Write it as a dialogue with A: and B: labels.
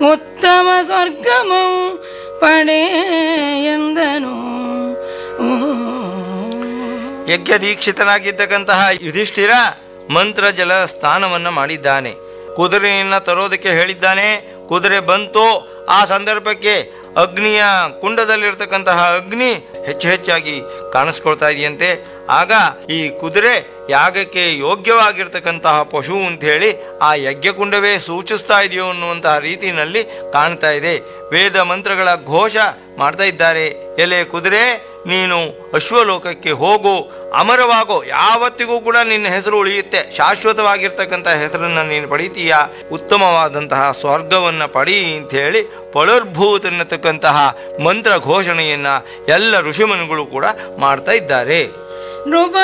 A: ಉತ್ತಮ ಸ್ವರ್ಗಮು ಪಡೆ ಎಂದನು
B: ಯಜ್ಞ ದೀಕ್ಷಿತನಾಗಿದ್ದಕ್ಕಂತಹ ಯುಧಿಷ್ಠಿರ ಮಂತ್ರ ಜಲ ಸ್ನಾನವನ್ನ ಮಾಡಿದ್ದಾನೆ ಕುದುರೆಯನ್ನ ತರೋದಕ್ಕೆ ಹೇಳಿದ್ದಾನೆ ಕುದುರೆ ಬಂತು ಆ ಸಂದರ್ಭಕ್ಕೆ ಅಗ್ನಿಯ ಕುಂಡದಲ್ಲಿರ್ತಕ್ಕಂತಹ ಅಗ್ನಿ ಹೆಚ್ಚು ಹೆಚ್ಚಾಗಿ ಕಾಣಿಸ್ಕೊಳ್ತಾ ಇದೆಯಂತೆ ಆಗ ಈ ಕುದುರೆ ಯಾಗಕ್ಕೆ ಯೋಗ್ಯವಾಗಿರ್ತಕ್ಕಂತಹ ಪಶು ಅಂತ ಹೇಳಿ ಆ ಯಜ್ಞಕುಂಡವೇ ಸೂಚಿಸ್ತಾ ಇದೆಯೋ ಅನ್ನುವಂತಹ ರೀತಿಯಲ್ಲಿ ಕಾಣ್ತಾ ಇದೆ ವೇದ ಮಂತ್ರಗಳ ಘೋಷ ಮಾಡ್ತಾ ಇದ್ದಾರೆ ಎಲೆ ಕುದುರೆ ನೀನು ಅಶ್ವಲೋಕಕ್ಕೆ ಹೋಗು ಅಮರವಾಗೋ ಯಾವತ್ತಿಗೂ ಕೂಡ ನಿನ್ನ ಹೆಸರು ಉಳಿಯುತ್ತೆ ಶಾಶ್ವತವಾಗಿರ್ತಕ್ಕಂಥ ಹೆಸರನ್ನು ನೀನು ಪಡಿತೀಯ ಉತ್ತಮವಾದಂತಹ ಸ್ವರ್ಗವನ್ನು ಪಡಿ ಅಂತ ಹೇಳಿ ಪಳುರ್ಭೂತ್ ಎನ್ನತಕ್ಕಂತಹ ಮಂತ್ರ ಘೋಷಣೆಯನ್ನ ಎಲ್ಲ ಋಷಿಮುನಿಗಳು ಕೂಡ ಮಾಡ್ತಾ ಇದ್ದಾರೆ
A: ನೃಪ